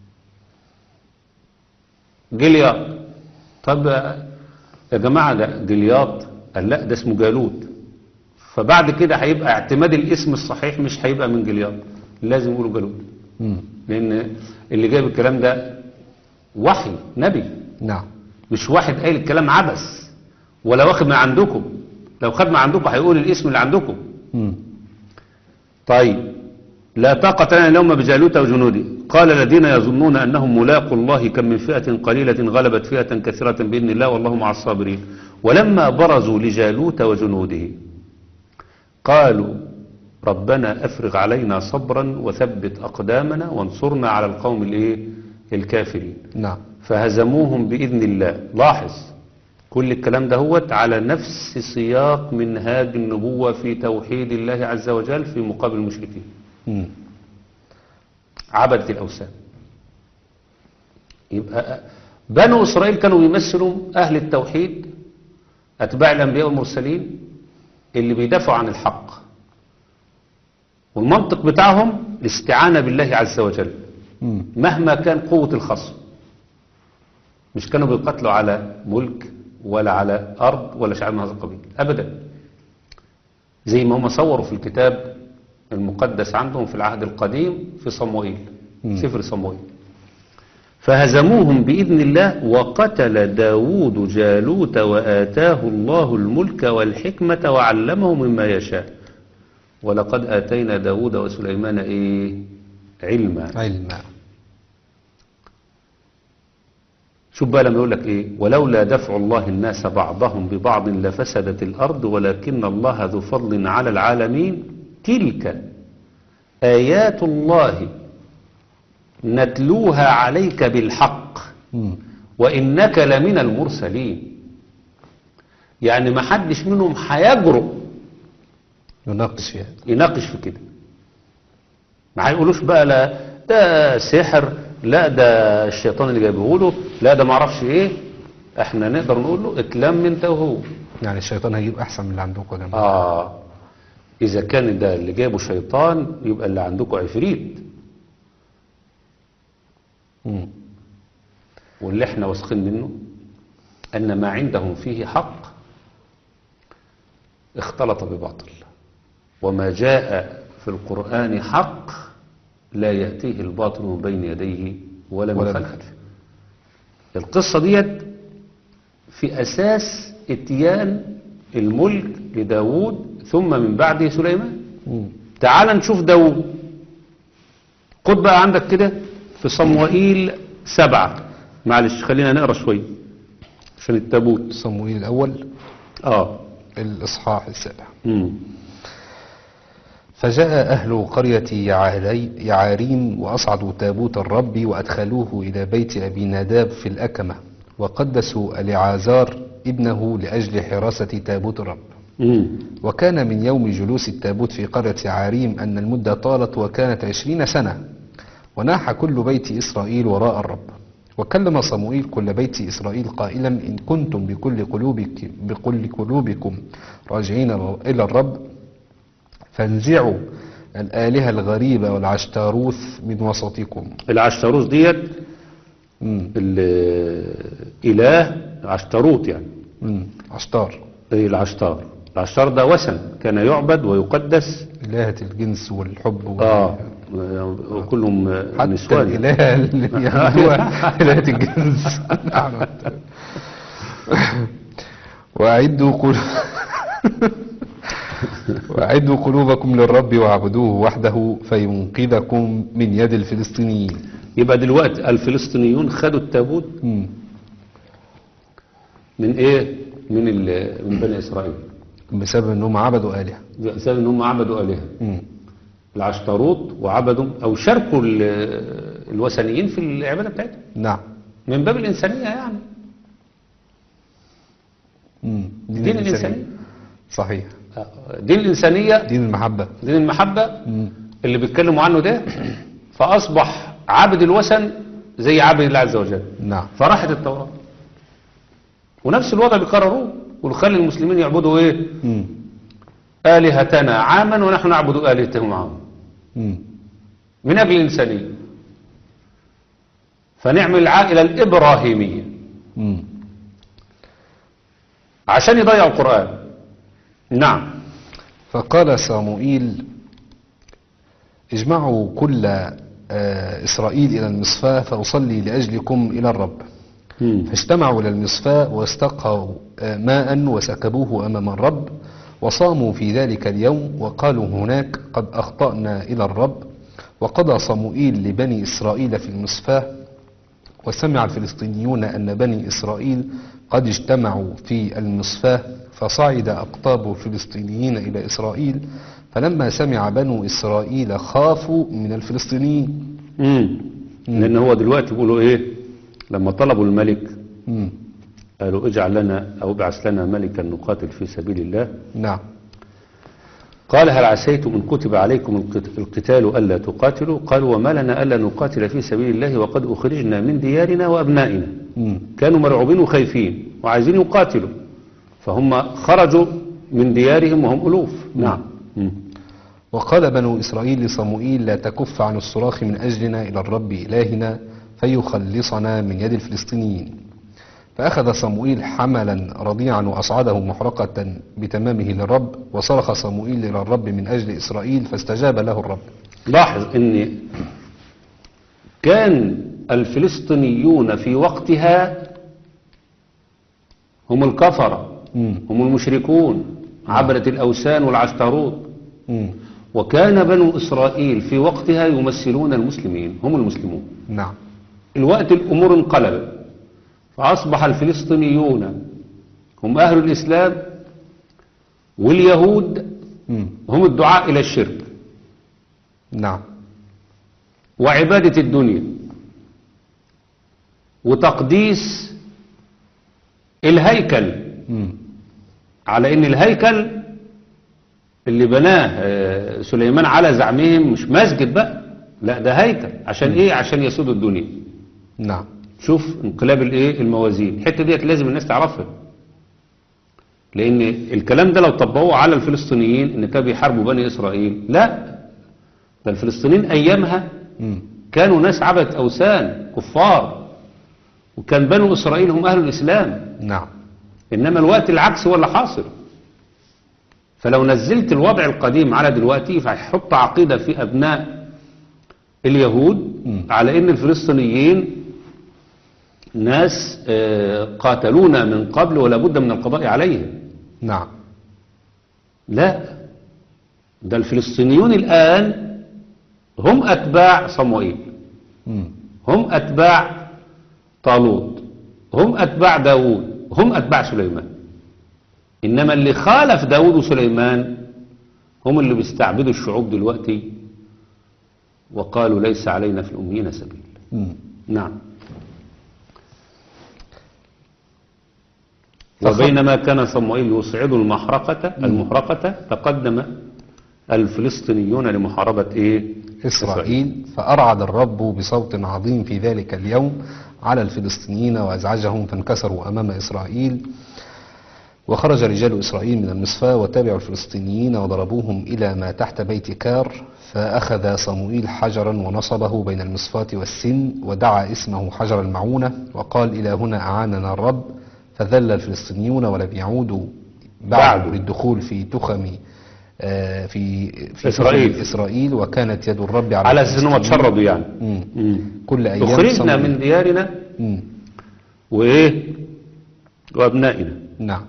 جلياط طب يا جماعة ده جلياط قال لا ده اسمه جالوت فبعد كده هيبقى اعتماد الاسم الصحيح مش هيبقى من جلياط لازم يقولوا جالوت مم. لان اللي جايب الكلام ده وحي نبي نعم مش واحد قايل الكلام عبث ولا واخد من عندكم لو خد من عندكم هيقول الاسم اللي عندكم مم. طيب لا طاقة لنا اليوم بجالوت وجنوده قال الذين يظنون أنهم ملاقوا الله كم من فئة قليلة غلبت فئة كثيرة بإذن الله والله مع الصابرين ولما برزوا لجالوت وجنوده قالوا ربنا أفرغ علينا صبرا وثبت أقدامنا وانصرنا على القوم الإيه؟ الكافرين نعم فهزموهم بإذن الله لاحظ كل الكلام ده هو على نفس سياق منهاج النبوة في توحيد الله عز وجل في مقابل المشركين مم. عبدة الأوثان يبقى بنو إسرائيل كانوا بيمثلوا أهل التوحيد أتباع الأنبياء والمرسلين اللي بيدافعوا عن الحق والمنطق بتاعهم الاستعانة بالله عز وجل مم. مهما كان قوة الخصم مش كانوا بيقاتلوا على ملك ولا على أرض ولا شعب من هذا القبيل أبدا زي ما هم صوروا في الكتاب المقدس عندهم في العهد القديم في صموئيل مم. سفر صموئيل فهزموهم بإذن الله وقتل داود جالوت وآتاه الله الملك والحكمة وعلمه مما يشاء ولقد آتينا داود وسليمان إيه علما علما شوف بقى لما يقول لك ايه ولولا دفع الله الناس بعضهم ببعض لفسدت الارض ولكن الله ذو فضل على العالمين تلك ايات الله نتلوها عليك بالحق مم. وانك لمن المرسلين يعني ما حدش منهم هيجرؤ يناقش في هذا يناقش في كده ما هيقولوش بقى لا ده سحر لا ده الشيطان اللي جايبه له لا ده ما اعرفش ايه احنا نقدر نقول له اتلم انت وهو يعني الشيطان هيجيب أحسن من اللي عندكم يا جماعة اه اذا كان ده اللي جايبه شيطان يبقى اللي عندكم عفريت مم. واللي احنا واثقين منه ان ما عندهم فيه حق اختلط بباطل وما جاء في القرآن حق لا يأتيه الباطل من بين يديه ولا من ولا من خلفه خلفه. القصة ديت في أساس اتيان الملك لداود ثم من بعده سليمان مم. تعال نشوف داود خد بقى عندك كده في صموئيل سبعة معلش خلينا نقرا شوية عشان التابوت صموئيل الأول اه الإصحاح السابع مم. فجاء أهل قرية يعاري- يعاريم وأصعدوا تابوت الرب وأدخلوه إلى بيت أبي ناداب في الأكمة وقدسوا العازار ابنه لأجل حراسة تابوت الرب مم. وكان من يوم جلوس التابوت في قرية عاريم أن المدة طالت وكانت عشرين سنة وناح كل بيت إسرائيل وراء الرب وكلم صموئيل كل بيت إسرائيل قائلا إن كنتم بكل قلوبك بكل قلوبكم راجعين إلى الرب فانزعوا الآلهة الغريبة والعشتاروث من وسطكم العشتروث ديت مم. الإله عشتروت يعني مم. عشتار أي العشتار العشتار ده وثن كان يعبد ويقدس إلهة الجنس والحب وال- اه وكلهم حتى نسوان يعني. الإله اللي يعبدوها إلهة الجنس نعم. وأعدوا قل... وأعدوا قلوبكم للرب واعبدوه وحده فينقذكم من يد الفلسطينيين يبقى دلوقتي الفلسطينيون خدوا التابوت مم. من ايه من ال- من بني اسرائيل بسبب أنهم عبدوا آلهة بسبب ان هم عبدوا الهه مم. العشتروت وعبدوا او شاركوا ال- الوثنيين في العباده بتاعتهم نعم من باب الانسانيه يعني مم. دين الانسانيه صحيح آه، دين الانسانيه دين المحبة دين المحبه مم. اللي بيتكلموا عنه ده فاصبح عابد الوثن زي عابد الله عز وجل نعم فراحت التوراه ونفس الوضع بيكرروه ونخلي المسلمين يعبدوا ايه مم. آلهتنا عاما ونحن نعبد آلهتهم عاما مم. من أجل الإنسانية فنعمل العائلة الإبراهيمية مم. عشان يضيعوا القرآن نعم فقال صموئيل اجمعوا كل آه، إسرائيل إلى المصفاة فأصلي لأجلكم إلى الرب فاجتمعوا إلى المصفاة واستقوا آه، ماء وسكبوه أمام الرب وصاموا في ذلك اليوم وقالوا هناك قد أخطأنا إلى الرب وقضى صموئيل لبني إسرائيل في المصفاة وسمع الفلسطينيون أن بني إسرائيل قد اجتمعوا في المصفاة فصعد أقطاب الفلسطينيين إلى إسرائيل فلما سمع بنو إسرائيل خافوا من الفلسطينيين مم. لأن هو دلوقتي بيقولوا إيه لما طلبوا الملك مم. قالوا اجعل لنا أو ابعث لنا ملكا نقاتل في سبيل الله نعم قال هل عسيتم إن كتب عليكم القت- القتال ألا تقاتلوا قالوا وما لنا ألا نقاتل في سبيل الله وقد أخرجنا من ديارنا وأبنائنا مم. كانوا مرعوبين وخايفين وعايزين يقاتلوا فهم خرجوا من ديارهم وهم ألوف نعم مم. وقال بنو إسرائيل لصموئيل لا تكف عن الصراخ من أجلنا إلى الرب إلهنا فيخلصنا من يد الفلسطينيين فأخذ صموئيل حملا رضيعا وأصعده محرقة بتمامه للرب وصرخ صموئيل إلى الرب من أجل إسرائيل فاستجاب له الرب لاحظ ان كان الفلسطينيون في وقتها هم الكفرة مم. هم المشركون عبرة الأوثان والعشتروت مم. وكان بنو إسرائيل في وقتها يمثلون المسلمين هم المسلمون نعم الوقت الأمور انقلبت فأصبح الفلسطينيون هم أهل الإسلام واليهود مم. هم الدعاء إلى الشرك نعم وعبادة الدنيا وتقديس الهيكل مم. على ان الهيكل اللي بناه آه، سليمان على زعمهم مش مسجد بقى لا ده هيكل عشان ايه عشان يسود الدنيا نعم شوف انقلاب الايه الموازين الحته ديت لازم الناس تعرفها لان الكلام ده لو طبقوه على الفلسطينيين ان كانوا بيحاربوا بني اسرائيل لا ده الفلسطينيين ايامها مم. كانوا ناس عبدة أوثان كفار وكان بنو إسرائيل هم أهل الإسلام نعم إنما الوقت العكس هو اللي حاصل فلو نزلت الوضع القديم على دلوقتي فهيحط عقيدة في أبناء اليهود مم. على ان الفلسطينيين ناس آه، قاتلونا من قبل ولا بد من القضاء عليهم نعم لا ده الفلسطينيون الآن هم أتباع صموئيل مم. هم أتباع طالوت هم أتباع داود هم أتباع سليمان إنما اللي خالف داود وسليمان هم اللي بيستعبدوا الشعوب دلوقتي وقالوا ليس علينا في الأميين سبيل مم. نعم وبينما كان صموئيل يصعد المحرقة المحرقة تقدم الفلسطينيون لمحاربة إيه؟ إسرائيل فأرعد الرب بصوت عظيم في ذلك اليوم على الفلسطينيين وأزعجهم فانكسروا أمام إسرائيل وخرج رجال إسرائيل من المصفاة وتبعوا الفلسطينيين وضربوهم إلى ما تحت بيت كار فأخذ صموئيل حجرا ونصبه بين المصفاة والسن ودعا اسمه حجر المعونة وقال إلى هنا أعاننا الرب فذل الفلسطينيون ولم يعودوا بعد بعد. للدخول في تخم آه، في في إسرائيل. تخم إسرائيل وكانت يد الرب على على أساس إنهم الفلسطينيين. اتشردوا يعني مم. مم. كل أيام أخرجنا صموئيل. من ديارنا مم. وإيه وأبنائنا نعم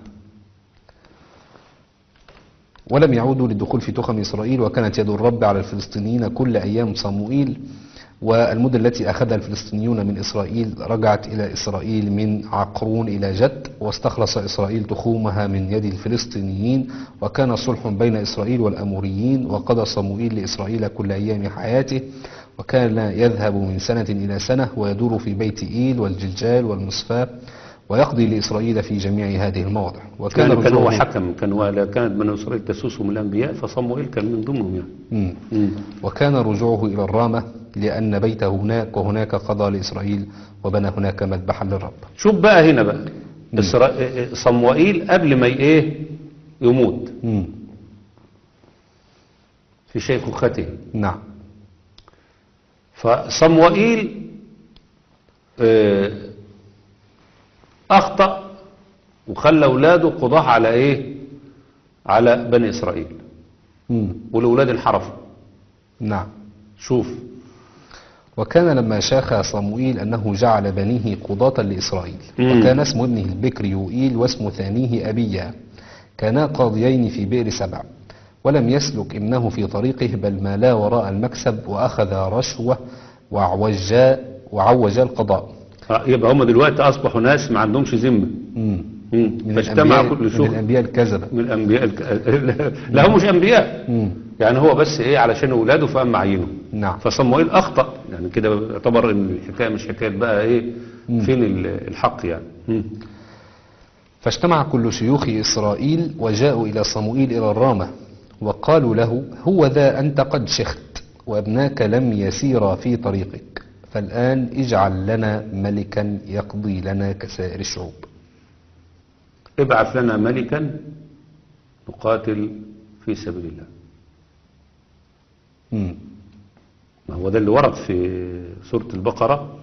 ولم يعودوا للدخول في تخم إسرائيل وكانت يد الرب على الفلسطينيين كل أيام صموئيل والمدة التي أخذها الفلسطينيون من إسرائيل رجعت إلى إسرائيل من عقرون إلى جد واستخلص إسرائيل تخومها من يد الفلسطينيين وكان صلح بين إسرائيل والأموريين وقضى صموئيل لإسرائيل كل أيام حياته وكان يذهب من سنة إلى سنة ويدور في بيت إيل والجلجال والمصفاة ويقضي لإسرائيل في جميع هذه المواضع وكان كان كان هو رجوعه- حكم كان ولا كانت بنو إسرائيل تسوسهم الأنبياء فصموئيل كان من ضمنهم يعني مم. مم. وكان رجوعه إلى الرامة لأن بيته هناك وهناك قضى لإسرائيل وبنى هناك مذبحا للرب شوف بقى هنا بقى إسرا- صموئيل قبل ما ي- ايه يموت مم. في شيخوخته نعم فصموئيل آه، أخطأ وخلى أولاده قضاء على إيه على بني إسرائيل مم. والأولاد انحرفوا نعم شوف وكان لما شاخ صموئيل أنه جعل بنيه قضاة لإسرائيل مم. وكان اسم ابنه البكر يوئيل واسم ثانيه أبيا كانا قاضيين في بئر سبع ولم يسلك ابنه في طريقه بل مالا وراء المكسب وأخذ رشوة وعوجا وعوجا القضاء آه، يبقى هم دلوقتي أصبحوا ناس ما عندهمش ذمة مم. مم. من فاجتمع الأنبياء, كل من شهر الأنبياء الكذبة من الأنبياء الك... لا هم مش أنبياء مم. يعني هو بس إيه علشان أولاده فقام معينه نعم فصموئيل أخطأ يعني كده يعتبر إن الحكاية مش حكاية بقى إيه مم. فين ال- الحق يعني مم. فاجتمع كل شيوخ إسرائيل وجاءوا إلى صموئيل إلى الرامة وقالوا له هو ذا أنت قد شخت وابناك لم يسيرا في طريقك فالآن اجعل لنا ملكا يقضي لنا كسائر الشعوب ابعث لنا ملكا نقاتل في سبيل الله مم. ما هو ده اللي ورد في سورة البقرة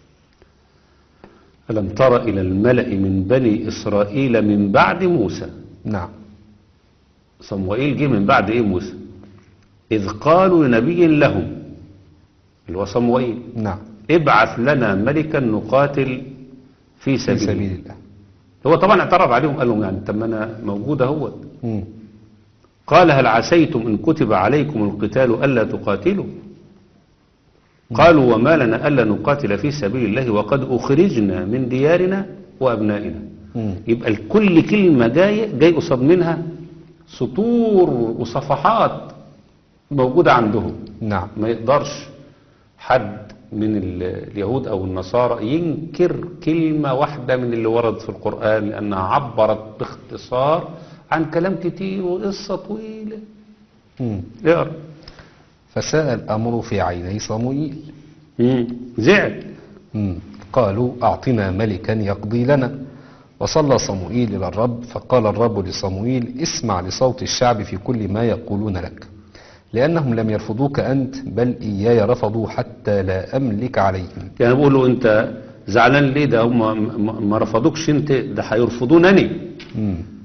ألم تر إلى الملأ من بني إسرائيل من بعد موسى نعم صموئيل جه من بعد إيه موسى إذ قالوا لنبي لهم اللي هو صموئيل نعم ابعث لنا ملكا نقاتل في في سبيل, سبيل الله الله هو طبعا اعترض عليهم قال لهم يعني طب ما انا موجود اهو مم. قال هل عسيتم إن كتب عليكم القتال ألا تقاتلوا قالوا وما لنا ألا نقاتل في سبيل الله وقد أخرجنا من ديارنا وأبنائنا مم. يبقى الكل كلمة جاية جاي قصاد منها سطور وصفحات موجودة عندهم نعم ما يقدرش حد من ال- اليهود أو النصارى ينكر كلمة واحدة من اللي ورد في القرآن لأنها عبرت باختصار عن كلام كتير وقصة طويلة مم. اقرا فساء الأمر في عيني صموئيل مم. زعل مم. قالوا أعطنا ملكا يقضي لنا وصلى صموئيل إلى الرب فقال الرب لصموئيل اسمع لصوت الشعب في كل ما يقولون لك لأنهم لم يرفضوك أنت بل إياي رفضوا حتى لا أملك عليهم يعني بقول له انت زعلان ليه ده هم م- ما رفضوكش انت ده هيرفضونني مم.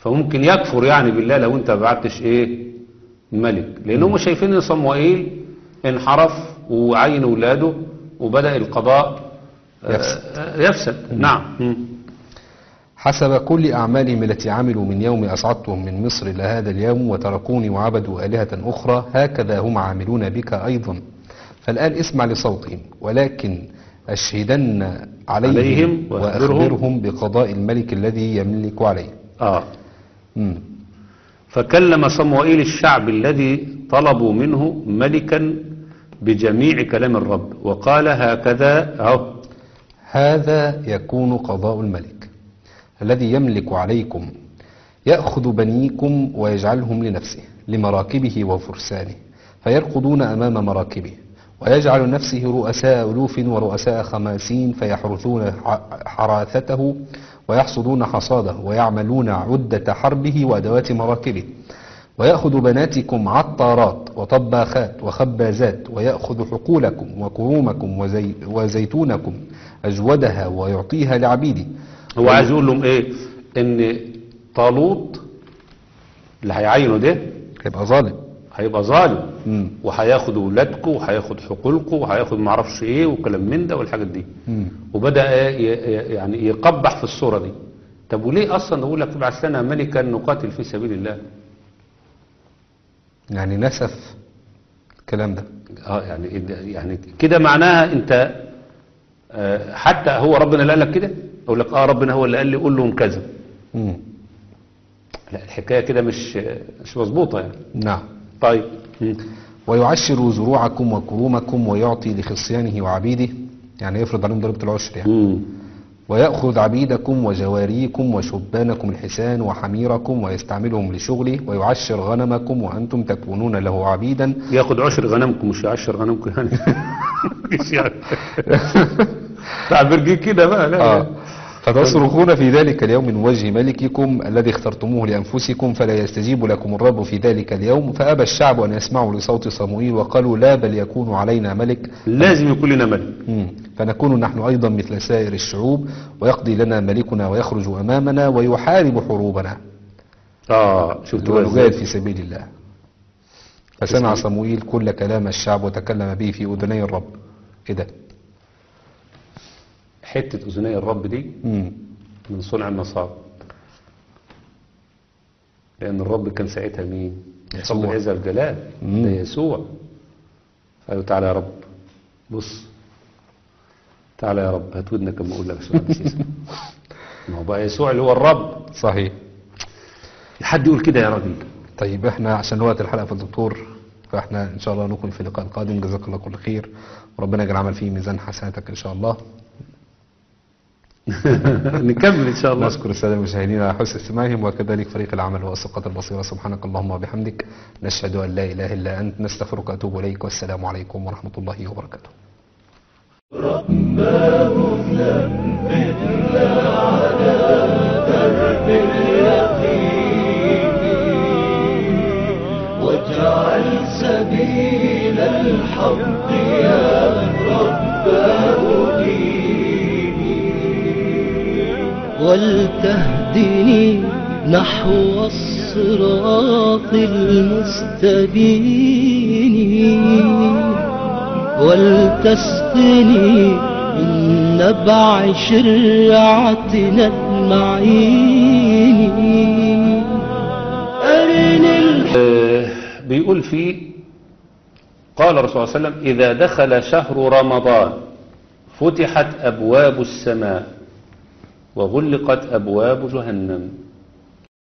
فممكن يكفر يعني بالله لو انت ما بعتش ايه ملك لانهم شايفين ان صموئيل انحرف وعين اولاده وبدأ القضاء آه، يفسد. آه، يفسد نعم مم. حسب كل أعمالهم التي عملوا من يوم أصعدتهم من مصر إلى هذا اليوم وتركوني وعبدوا آلهة أخرى هكذا هم عاملون بك أيضا فالآن اسمع لصوتهم ولكن أشهدن عليهم, عليهم وأخبرهم- وأخبرهم بقضاء الملك الذي يملك عليه اه مم. فكلم صموئيل الشعب الذي طلبوا منه ملكا بجميع كلام الرب وقال هكذا اهو هذا يكون قضاء الملك الذي يملك عليكم يأخذ بنيكم ويجعلهم لنفسه لمراكبه وفرسانه فيرقدون أمام مراكبه ويجعل نفسه رؤساء ألوف ورؤساء خماسين فيحرثون ح- حراثته ويحصدون حصاده ويعملون عدة حربه وأدوات مراكبه ويأخذ بناتكم عطارات وطباخات وخبازات ويأخذ حقولكم وكرومكم وزي وزيتونكم أجودها ويعطيها لعبيده هو عايز يقول لهم ايه ان طالوت اللي هيعينه ده يبقى ظالم هيبقى ظالم مم. وهياخد ولادكم وهياخد حقولكم وهياخد معرفش ايه وكلام من ده والحاجات دي مم. وبدأ ي- ي- يعني يقبح في الصورة دي طب وليه اصلا يقول لك تبعث لنا ملكا نقاتل في سبيل الله يعني نسف الكلام ده اه يعني يعني كده معناها انت آه، حتى هو ربنا اللي قال لك كده يقول لك اه ربنا هو اللي قال لي قول لهم كذا مم. لا الحكايه كده مش مش مظبوطه يعني نعم طيب مم. ويعشر زروعكم وكرومكم ويعطي لخصيانه وعبيده يعني يفرض عليهم ضريبة العشر يعني مم. ويأخذ عبيدكم وجواريكم وشبانكم الحسان وحميركم ويستعملهم لشغله ويعشر غنمكم وأنتم تكونون له عبيدا ياخد عشر غنمكم مش يعشر غنمكم يعني مش يعني تعبير جه كده بقى لا آه. فتصرخون في ذلك اليوم من وجه ملككم الذي اخترتموه لأنفسكم فلا يستجيب لكم الرب في ذلك اليوم فأبى الشعب أن يسمعوا لصوت صموئيل وقالوا لا بل يكون علينا ملك لازم يكون لنا ملك مم. فنكون نحن أيضا مثل سائر الشعوب ويقضي لنا ملكنا ويخرج أمامنا ويحارب حروبنا اه شفت بقى ونجاهد ازاي في سبيل الله فسمع صموئيل كل كلام الشعب وتكلم به في أذني الرب إيه ده حته اذني الرب دي مم. من صنع النصارى لأن الرب كان ساعتها مين؟ يسوع. رب العزة والجلال مم. ده يسوع قالوا تعالى يا رب بص تعالى يا رب هات ودنك اما اقول لك عشان ما تنسيش. ما هو بقى يسوع اللي هو الرب صحيح حد يقول كده يا راجل طيب احنا عشان وقت الحلقة في الدكتور فاحنا ان شاء الله نكون في اللقاء القادم جزاك الله كل خير وربنا يجعل العمل فيه ميزان حسناتك ان شاء الله نكمل ان شاء الله نشكر السادة المشاهدين على حسن استماعهم وكذلك فريق العمل والثقة البصيرة سبحانك اللهم وبحمدك نشهد أن لا إله إلا أنت نستغفرك وأتوب إليك والسلام عليكم ورحمة الله وبركاته واجعل سبيل الحق يا رب أديني ولتهدني نحو الصراط المستبين ولتسقني من نبع شرعتنا المعين أرني الحق آه، بيقول فيه قال الرسول صلى الله عليه وسلم إذا دخل شهر رمضان فتحت أبواب السماء وغلقت أبواب جهنم